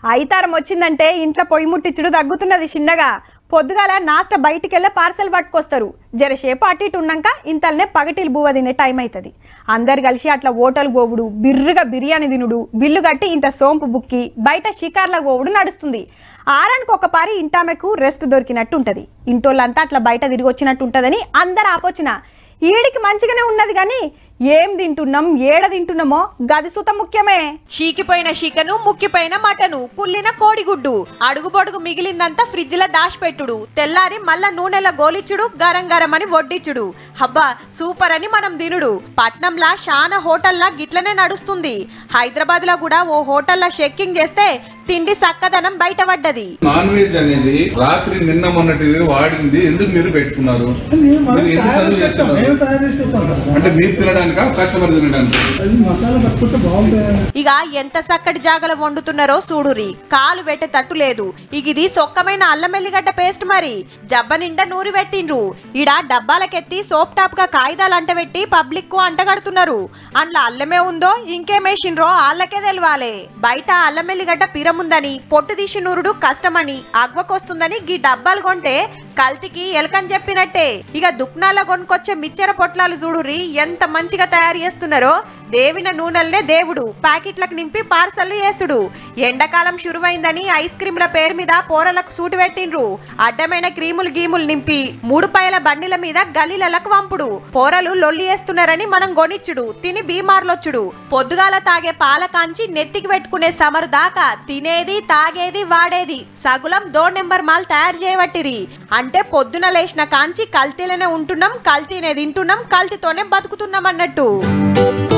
అయితారం వచ్చిందంటే ఇంట్లో పొయ్యి ముట్టించుడు తగ్గుతున్నది చిన్నగా పొద్దుగాల నాస్ట బయటికెళ్ళే పార్సల్ పట్టుకొస్తారు జరసేపు అటు ఇటు ఉన్నాక ఇంతల్నే పగటిలు బువ్వ తినే టైం అవుతుంది అందరు కలిసి అట్లా ఓటలు గోవుడు బిర్రుగా బిర్యానీ తినుడు బిల్లు కట్టి ఇంత సోంపు బుక్కి బయట షికార్ల గోవుడు నడుస్తుంది ఆరానికి ఒక పారి ఇంటామెకు రెస్ట్ దొరికినట్టు ఉంటుంది ఇంటోళ్ళంతా అట్లా బయట తిరిగి వచ్చినట్టు ఉంటుందని అందరు ఆపొచ్చిన ఈడికి మంచిగానే ఉన్నది కానీ ఏం తింటున్నాం ఏడ తింటున్నామో గది సుత ముఖ్యమే షీకిపోయిన చికెను ముక్కిపోయిన మటను కుళ్ళిన కోడిగుడ్డు అడుగు పొడుగు మిగిలిందంతా ఫ్రిడ్జ్ లో దాచిపెట్టుడు తెల్లారి మళ్ళా నూనెల గోలిచ్చుడు గరం గరం అని వడ్డిచ్చుడు హబ్బా సూపర్ అని మనం తినుడు పట్నంలా శానా హోటల్లా గిట్లనే నడుస్తుంది హైదరాబాద్ లో కూడా ఓ హోటల్లా చెక్కింగ్ చేస్తే తిండి సక్కదనం బయటపడ్డది నాన్ వెజ్ అనేది రాత్రి నిన్న మొన్నటిది వాడింది ఎందుకు మీరు పెట్టుకున్నారు మేము మనం మీరు ఎందుకు తయారు సర్వ్ చేస్తాం చేస్తున్నారు మేము తయారు చేసి పెడతాం సార్ అంటే మీరు తినడానికా కస్టమర్ తినడానికి అది మసాలా పట్టుకుంటే బాగుంటుంది ఇక ఎంత చక్కటి జాగల వండుతున్నారో చూడురి కాలు పెట్టే తట్టు లేదు ఇక ఇది సొక్కమైన అల్లం ఎల్లిగడ్డ పేస్ట్ మరి జబ్బ నిండా నూరి పెట్టిండ్రు ఈడ డబ్బాలకెత్తి సోప్ టాప్ గా కాగితాలు అంటబెట్టి పబ్లిక్ కు అంటగడుతున్నారు అందులో అల్లమే ఉందో ఇంకేమేసిండ్రో ఆళ్ళకే తెలవాలే బయట అల్లం ఎల్లిగడ్డ పిరముందని పొట్టు తీసి నూరుడు కష్టమని అగ్వకొస్తుందని గీ డబ్బాలు కొంటే కల్తీకి ఎలకని చెప్పినట్టే ఇక దుక్నాల్లో కొనుకొచ్చే మిచ్చర పొట్లాలు చూడురి ఎంత మంచిగా తయారు చేస్తున్నారో దేవిన నూనెల్నే దేవుడు ప్యాకెట్లకు నింపి పార్సల్ చేసుడు ఎండాకాలం శురువైందని ఐస్ క్రీంల పేరు మీద పోరలకు సూటు పెట్టిండ్రు అడ్డమైన క్రీములు గీములు నింపి మూడు పాయల బండిల మీద గలీలకు వంపుడు పోరలు లొల్లి వేస్తున్నారని మనం గొనిచ్చుడు తిని బీమార్లొచ్చుడు పొద్దుగాల తాగే పాల కాంచి నెత్తికి పెట్టుకునే సమరు దాకా తినేది తాగేది వాడేది సగులం దో నెంబర్ మాల్ తయారు చేయబట్టిరి అంటే పొద్దున లేచిన కాంచి కల్తీలోనే ఉంటున్నాం కల్తీనే తింటున్నాం కల్తీతోనే బతుకుతున్నాం అన్నట్టు